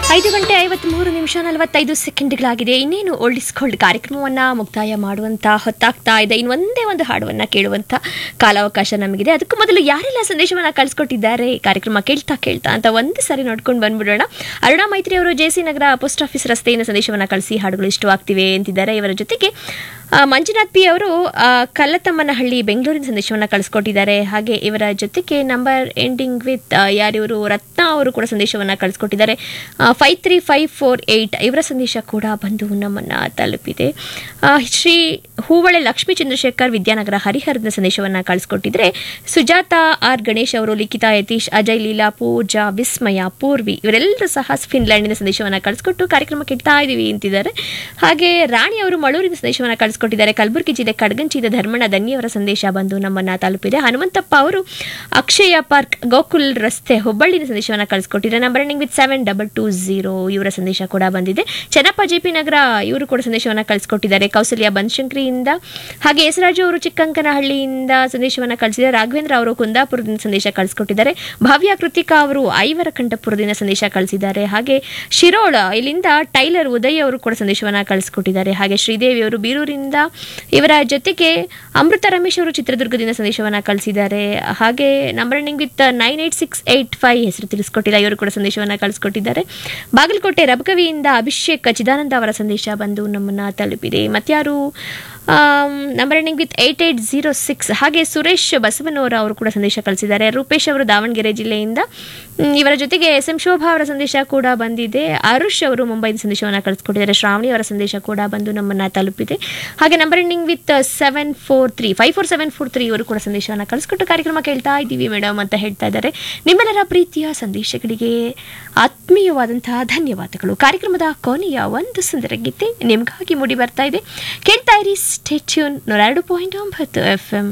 ಐದು ಗಂಟೆ ಐವತ್ಮೂರು ನಿಮಿಷ ನಲವತ್ತೈದು ಸೆಕೆಂಡ್ಗಳಾಗಿದೆ ಇನ್ನೇನು ಓಲ್ಡಿಸ್ಕೋಲ್ಡ್ ಕಾರ್ಯಕ್ರಮವನ್ನ ಮುಕ್ತಾಯ ಮಾಡುವಂತ ಹೊತ್ತಾಗ್ತಾ ಇದೆ ಇನ್ನೊಂದೇ ಒಂದು ಹಾಡವನ್ನ ಕೇಳುವಂತ ಕಾಲಾವಕಾಶ ನಮಗಿದೆ ಅದಕ್ಕೂ ಮೊದಲು ಯಾರೆಲ್ಲ ಸಂದೇಶವನ್ನ ಕಳಿಸ್ಕೊಟ್ಟಿದ್ದಾರೆ ಕಾರ್ಯಕ್ರಮ ಕೇಳ್ತಾ ಕೇಳ್ತಾ ಅಂತ ಒಂದು ಸಾರಿ ನೋಡ್ಕೊಂಡು ಬಂದ್ಬಿಡೋಣ ಅರುಣಾ ಮೈತ್ರಿ ಅವರು J C Nagar post office ರಸ್ತೆಯಿಂದ ಸಂದೇಶವನ್ನ ಕಳಿಸಿ ಹಾಡುಗಳು ಇಷ್ಟವಾಗ್ತಿವೆ ಅಂತಿದ್ದಾರೆ ಇವರ ಜೊತೆಗೆ ಆ, ಮಂಜುನಾಥ್ ಪಿ ಅವರು ಆ, ಕಲ್ಲತಮ್ಮನಹಳ್ಳಿ ಬೆಂಗಳೂರಿನ ಸಂದೇಶವನ್ನು ಕಳಿಸ್ಕೊಟ್ಟಿದ್ದಾರೆ ಹಾಗೆ ಇವರ ಜೊತೆಗೆ ನಂಬರ್ ಎಂಡಿಂಗ್ ವಿತ್ ಯಾರಿವರು ರತ್ನ ಅವರು ಕೂಡ ಸಂದೇಶವನ್ನು ಕಳಿಸ್ಕೊಟ್ಟಿದ್ದಾರೆ five three five four eight ಇವರ ಸಂದೇಶ ಕೂಡ ಬಂದು ನಮ್ಮನ್ನು ತಲುಪಿದೆ ಆ, ಶ್ರೀ ಹೂವಳೆ ಲಕ್ಷ್ಮೀ ಚಂದ್ರಶೇಖರ್ ವಿದ್ಯಾನಗರ ಹರಿಹರದ ಸಂದೇಶವನ್ನು ಕಳಿಸ್ಕೊಟ್ಟಿದ್ರೆ ಸುಜಾತ ಆರ್ ಗಣೇಶ್ ಅವರು ಲಿಖಿತಾ ಯತೀಶ್ ಅಜಯ್ ಲೀಲಾ ಪೂಜಾ ವಿಸ್ಮಯ ಪೂರ್ವಿ ಇವರೆಲ್ಲರೂ ಸಹ ಫಿನ್ಲ್ಯಾಂಡಿನ ಸಂದೇಶವನ್ನು ಕಳಿಸ್ಕೊಟ್ಟು ಕಾರ್ಯಕ್ರಮ ಕೆಡ್ತಾ ಇದ್ದೀವಿ ಅಂತಿದ್ದಾರೆ ಹಾಗೆ ರಾಣಿ ಅವರು ಮಳೂರಿನ ಸಂದೇಶವನ್ನು ಕಳಿಸ್ಕೊಟ್ಟಿದ್ದಾರೆ ಕಲಬುರಗಿ ಜಿಲ್ಲೆ ಕಡಗಂಚಿದ ಧರ್ಮಣ್ಣ ದನ್ನಿಯವರ ಸಂದೇಶ ಬಂದು ನಮ್ಮನ್ನ ತಲುಪಿದೆ ಹನುಮಂತಪ್ಪ ಅವರು ಅಕ್ಷಯ ಪಾರ್ಕ್ ಗೋಕುಲ್ ರಸ್ತೆ ಹುಬ್ಬಳ್ಳಿನ ಸಂದೇಶವನ್ನು ಕಳಿಸ್ಕೊಟ್ಟಿದ್ದಾರೆ number ending with seven double two zero ಇವರ ಸಂದೇಶ ಕೂಡ ಬಂದಿದೆ ಚೆನ್ನಪ್ಪ ಜೆ ಪಿ ನಗರ ಇವರು ಕೂಡ ಸಂದೇಶವನ್ನು ಕಳಿಸ್ಕೊಟ್ಟಿದ್ದಾರೆ ಕೌಸಲ್ಯ ಬನಶಂಕರಿಯಿಂದ ಹಾಗೆ ಯಸರಾಜು ಅವರು ಚಿಕ್ಕಂಕನಹಳ್ಳಿಯಿಂದ ಸಂದೇಶವನ್ನು ಕಳಿಸಿದ್ದಾರೆ ರಾಘವೇಂದ್ರ ಅವರು ಕುಂದಾಪುರದಿಂದ ಸಂದೇಶ ಕಳಿಸ್ಕೊಟ್ಟಿದ್ದಾರೆ ಭವ್ಯ ಕೃತಿಕಾ ಅವರು ಐವರ ಕಂಠಪುರದಿಂದ ಸಂದೇಶ ಕಳಿಸಿದ್ದಾರೆ ಹಾಗೆ ಶಿರೋಳ ಇಲ್ಲಿಂದ ಟೈಲರ್ ಉದಯ್ ಅವರು ಕೂಡ ಸಂದೇಶವನ್ನು ಕಳಿಸ್ಕೊಟ್ಟಿದ್ದಾರೆ ಹಾಗೆ ಶ್ರೀದೇವಿ ಅವರು ಬೀರೂರಿಂದ ಇವರ ಜೊತೆಗೆ ಅಮೃತ ರಮೇಶ್ ಅವರು ಚಿತ್ರದುರ್ಗದಿಂದ ಸಂದೇಶವನ್ನು ಕಳಿಸಿದ್ದಾರೆ ಹಾಗೆ number ending with nine eight six eight five ಹೆಸರು ತಿಳಿಸ್ಕೊಟ್ಟಿಲ್ಲ ಇವರು ಕೂಡ ಸಂದೇಶವನ್ನು ಕಳಿಸ್ಕೊಟ್ಟಿದ್ದಾರೆ ಬಾಗಲಕೋಟೆ ರಬಕವಿಯಿಂದ ಅಭಿಷೇಕ್ ಚಿದಾನಂದ ಅವರ ಸಂದೇಶ ಬಂದು ನಮ್ಮನ್ನ ತಲುಪಿದೆ ಮತ್ಯಾರು number ending with eight eight zero six ಹಾಗೆ ಸುರೇಶ್ ಬಸವನವರ ಅವರು ಕೂಡ ಸಂದೇಶ ಕಳಿಸಿದ್ದಾರೆ ರೂಪೇಶ್ ಅವರು ದಾವಣಗೆರೆ ಜಿಲ್ಲೆಯಿಂದ ಮ್, ಇವರ ಜೊತೆಗೆ ಎಸ್ ಎಂ ಶೋಭಾ ಅವರ ಸಂದೇಶ ಕೂಡ ಬಂದಿದೆ ಅರುಷ್ ಅವರು ಮುಂಬೈನ ಸಂದೇಶವನ್ನು ಕಳಿಸ್ಕೊಟ್ಟಿದ್ದಾರೆ ಶ್ರಾವಣಿ ಅವರ ಸಂದೇಶ ಕೂಡ ಬಂದು ನಮ್ಮನ್ನ ತಲುಪಿದೆ ಹಾಗೆ number ending with seven four three five four seven four three ಇವರು ಕೂಡ ಸಂದೇಶವನ್ನು ಕಳಿಸ್ಕೊಟ್ಟು ಕಾರ್ಯಕ್ರಮ ಕೇಳ್ತಾ ಇದ್ದೀವಿ ಮೇಡಮ್ ಅಂತ ಹೇಳ್ತಾ ಇದ್ದಾರೆ ನಿಮ್ಮೆಲ್ಲರ ಪ್ರೀತಿಯ ಸಂದೇಶಗಳಿಗೆ ಆತ್ಮೀಯವಾದಂತಹ ಧನ್ಯವಾದಗಳು ಕಾರ್ಯಕ್ರಮದ ಕೊನೆಯ ಒಂದು ಸುಂದರ ಗೀತೆ ನಿಮಗಾಗಿ ಮೂಡಿ ಬರ್ತಾ ಇದೆ ಕೇಳ್ತಾ ಇರಿ ಸ್ಟೇಟ್ಯೂನ್ ನೂರ ಎರಡು ಪಾಯಿಂಟ್ ಒಂಬತ್ತು ಎಫ್ ಎಂ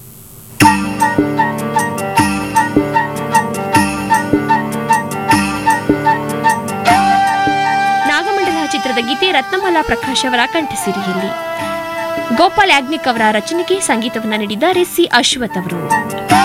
ನಾಗಮಂಡಲ ಚಿತ್ರದ ಗೀತೆ ರತ್ನಮಾಲಾ ಪ್ರಕಾಶ್ ಅವರ ಕಂಠಸಿರಿಯಲ್ಲಿ ಗೋಪಾಲ್ ಯಾಗ್ನಿಕ್ ಅವರ ರಚನೆಗೆ ಸಂಗೀತವನ್ನು ನೀಡಿದ್ದಾರೆ ಸಿ ಅಶ್ವಥ್ ಅವರು